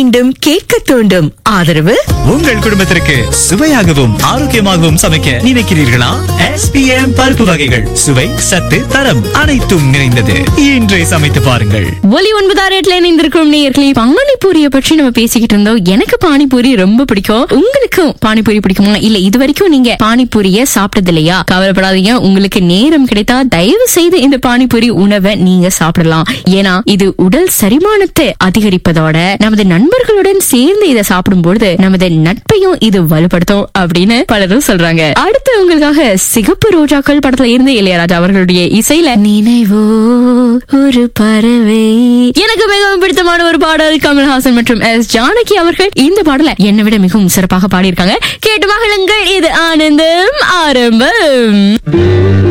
மீண்டும் கேட்க தூண்டும் ஆதரவு உங்கள் குடும்பத்திற்கு சுவையாகவும் ஆரோக்கியமாகவும் சமைக்க நினைக்கிறீர்களா எஸ்பிஎம் பருப்பு வகைகள் சுவை சத்து தரம் அனைத்தும் நிறைந்தது இன்றே சமைத்து பாருங்கள் ஒலி ஒன்பதாறு எட்டுல இணைந்திருக்கும் நேயர்களே பானிபூரிய பற்றி நம்ம பேசிக்கிட்டு இருந்தோம் எனக்கு பானிபூரி ரொம்ப பிடிக்கும் உங்களுக்கும் பானிபூரி பிடிக்குமா இல்ல இது வரைக்கும் நீங்க பானிபூரிய சாப்பிட்டது இல்லையா கவலைப்படாதீங்க உங்களுக்கு நேரம் கிடைத்தா தயவு செய்து இந்த பானிபூரி உணவை நீங்க சாப்பிடலாம் ஏன்னா இது உடல் செரிமானத்தை அதிகரிப்பதோட நமது நண்பர்களுடன் சேர்ந்து இதை சாப்பிடும்போது நமது நட்பையும் இது வலுப்படுத்தும் அப்படின்னு பலரும் சொல்றாங்க அடுத்து உங்களுக்காக சிகப்பு ரோஜாக்கள் படத்துல இருந்து இளையராஜா அவர்களுடைய இசையில நினைவோ ஒரு பறவை எனக்கு மிகவும் பிடித்தமான ஒரு பாடல் கமல்ஹாசன் மற்றும் எஸ் ஜானகி அவர்கள் இந்த பாடலை என்னை விட மிகவும் சிறப்பாக பாடியிருக்காங்க கேட்டு மகளுங்கள் இது ஆனந்தம் ஆரம்பம்